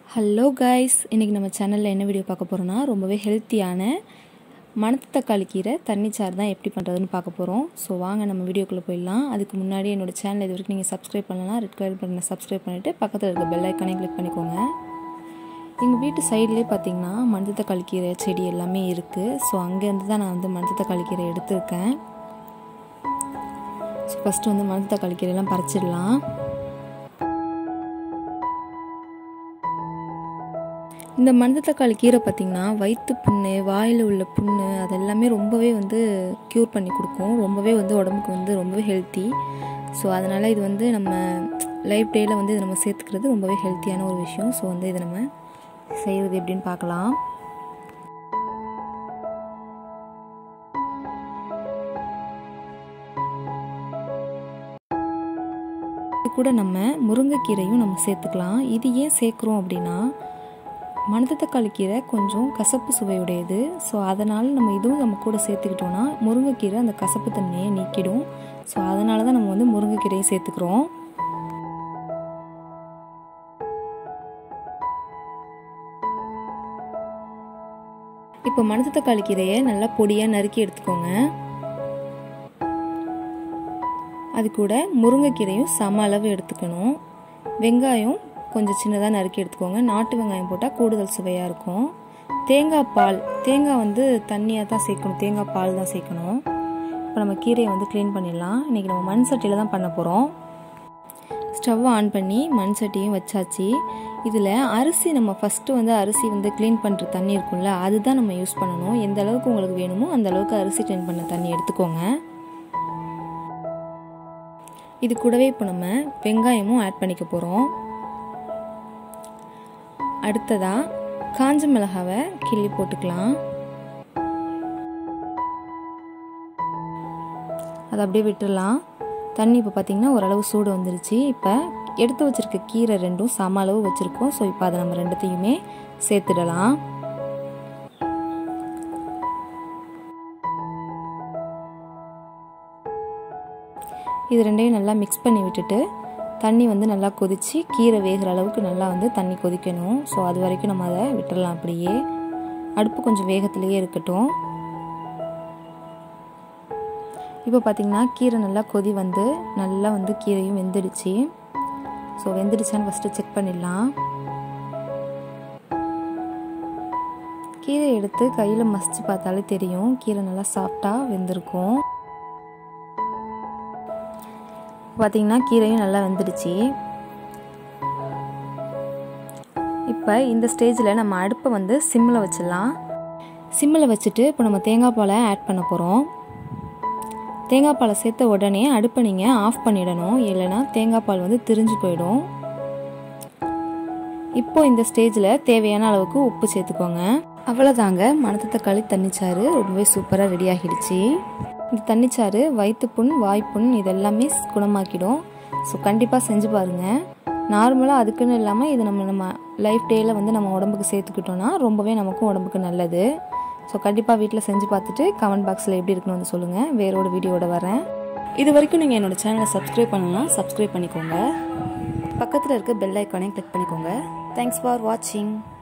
hello guys இன்றைக்கி நம்ம சேனலில் என்ன வீடியோ பார்க்க போகிறோன்னா ரொம்பவே ஹெல்த்தியான மணத்து தக்காளி கீரை தண்ணி சாறு தான் எப்படி பண்ணுறதுன்னு பார்க்க போகிறோம் ஸோ வாங்க நம்ம வீடியோக்குள்ளே போயிடலாம் அதுக்கு முன்னாடி என்னோட சேனல் இது வரைக்கும் நீங்கள் சப்ஸ்கிரைப் பண்ணலாம் ரெட் கலர் பட்டனை சப்ஸ்கிரைப் பண்ணிவிட்டு பக்கத்தில் இருக்க பெல் ஐக்கானே கிளிக் பண்ணிக்கோங்க எங்கள் வீட்டு சைட்லேயே பார்த்தீங்கன்னா மணத்து தக்காளி கீரை செடி எல்லாமே இருக்குது ஸோ அங்கேருந்து தான் நான் வந்து மணத்து தக்காளி கீரை எடுத்திருக்கேன் ஸோ ஃபஸ்ட்டு வந்து மணத்து தக்காளி கீரையெல்லாம் பறிச்சிடலாம் இந்த மணத்து தக்காளி கீரை பார்த்திங்கன்னா வயிற்று புண்ணு வாயில் உள்ள புண்ணு அதெல்லாமே ரொம்பவே வந்து க்யூர் பண்ணி கொடுக்கும் ரொம்பவே வந்து உடம்புக்கு வந்து ரொம்பவே ஹெல்த்தி ஸோ அதனால் இது வந்து நம்ம லைஃப் டேயில் வந்து இது நம்ம சேர்த்துக்கிறது ரொம்பவே ஹெல்த்தியான ஒரு விஷயம் ஸோ வந்து இதை நம்ம செய்கிறது எப்படின்னு பார்க்கலாம் இது கூட நம்ம முருங்கைக்கீரையும் நம்ம சேர்த்துக்கலாம் இது ஏன் சேர்க்குறோம் அப்படின்னா மணத்து தக்காளி கீரை கொஞ்சம் கசப்பு சுவையுடையது ஸோ அதனால் நம்ம இதுவும் நம்ம கூட சேர்த்துக்கிட்டோன்னா முருங்கைக்கீரை அந்த கசப்பு தன்மையை நீக்கிடும் ஸோ அதனால தான் நம்ம வந்து முருங்கைக்கீரையை சேர்த்துக்கிறோம் இப்போ மணத்து தக்காளி கீரையை நல்லா பொடியாக நறுக்கி எடுத்துக்கோங்க அது கூட முருங்கைக்கீரையும் சம அளவு எடுத்துக்கணும் வெங்காயம் கொஞ்சம் சின்னதாக நறுக்கி எடுத்துக்கோங்க நாட்டு வெங்காயம் போட்டால் கூடுதல் சுவையாக இருக்கும் தேங்காய் பால் தேங்காய் வந்து தண்ணியாக தான் சேர்க்கணும் தேங்காய் பால் தான் சேர்க்கணும் இப்போ நம்ம கீரையை வந்து க்ளீன் பண்ணிடலாம் இன்றைக்கி நம்ம மண் சட்டியில் தான் பண்ண போகிறோம் ஸ்டவ் ஆன் பண்ணி மண் சட்டியும் வச்சாச்சு இதில் அரிசி நம்ம ஃபஸ்ட்டு வந்து அரிசி வந்து க்ளீன் பண்ணுற தண்ணி இருக்கும்ல அதுதான் நம்ம யூஸ் பண்ணணும் எந்த அளவுக்கு உங்களுக்கு வேணுமோ அந்த அளவுக்கு அரிசி க்ளீன் பண்ண தண்ணி எடுத்துக்கோங்க இது கூடவே இப்போ நம்ம வெங்காயமும் ஆட் பண்ணிக்க போகிறோம் அடுத்ததாக காஞ்ச மிளகாவை கிள்ளி போட்டுக்கலாம் அதை அப்படியே விட்டுடலாம் தண்ணி இப்போ பார்த்திங்கன்னா ஓரளவு சூடு வந்துருச்சு இப்போ எடுத்து வச்சுருக்க கீரை ரெண்டும் சம அளவு வச்சுருக்கோம் ஸோ இப்போ அதை நம்ம ரெண்டுத்தையுமே சேர்த்துடலாம் இது ரெண்டையும் நல்லா மிக்ஸ் பண்ணி விட்டுட்டு தண்ணி வந்து நல்லா கொதித்து கீரை வேகிற அளவுக்கு நல்லா வந்து தண்ணி கொதிக்கணும் ஸோ அது வரைக்கும் நம்ம அதை விட்டுடலாம் அப்படியே அடுப்பு கொஞ்சம் வேகத்திலேயே இருக்கட்டும் இப்போ பார்த்திங்கன்னா கீரை நல்லா கொதி வந்து நல்லா வந்து கீரையும் வெந்துடுச்சு ஸோ வெந்துடுச்சான்னு ஃபஸ்ட்டு செக் பண்ணிடலாம் கீரை எடுத்து கையில் மசிச்சு பார்த்தாலே தெரியும் கீரை நல்லா சாஃப்டாக வெந்திருக்கும் பார்த்திங்கன்னா கீரையும் நல்லா வெந்துடுச்சு இப்போ இந்த ஸ்டேஜில் நம்ம அடுப்பை வந்து சிம்மில் வச்சிடலாம் சிம்மில் வச்சுட்டு இப்போ நம்ம தேங்காய் பாலை ஆட் பண்ண போகிறோம் தேங்காய் பாலை சேர்த்த உடனே அடுப்பை நீங்கள் ஆஃப் பண்ணிடணும் இல்லைனா தேங்காய் பால் வந்து திரிஞ்சு போயிடும் இப்போ இந்த ஸ்டேஜில் தேவையான அளவுக்கு உப்பு சேர்த்துக்கோங்க அவ்வளோதாங்க மணத்து தக்காளி தண்ணிச்சாறு ரொம்பவே சூப்பராக ரெடி ஆகிடுச்சு இந்த தண்ணிச்சாறு வயிற்றுப்புண் வாய்ப்புண் இதெல்லாமே குணமாக்கிடும் ஸோ கண்டிப்பாக செஞ்சு பாருங்கள் நார்மலாக அதுக்குன்னு இல்லாமல் இது நம்ம நம்ம லைஃப் டேயில் வந்து நம்ம உடம்புக்கு சேர்த்துக்கிட்டோன்னா ரொம்பவே நமக்கும் உடம்புக்கு நல்லது ஸோ கண்டிப்பாக வீட்டில் செஞ்சு பார்த்துட்டு கமெண்ட் பாக்ஸில் எப்படி இருக்குன்னு வந்து சொல்லுங்கள் வேறோட வீடியோட வரேன் இது வரைக்கும் நீங்கள் என்னோடய சேனலை சப்ஸ்கிரைப் பண்ணலாம் சப்ஸ்கிரைப் பண்ணிக்கோங்க பக்கத்தில் இருக்க பெல் ஐக்கானே கிளிக் பண்ணிக்கோங்க தேங்க்ஸ் ஃபார் வாட்சிங்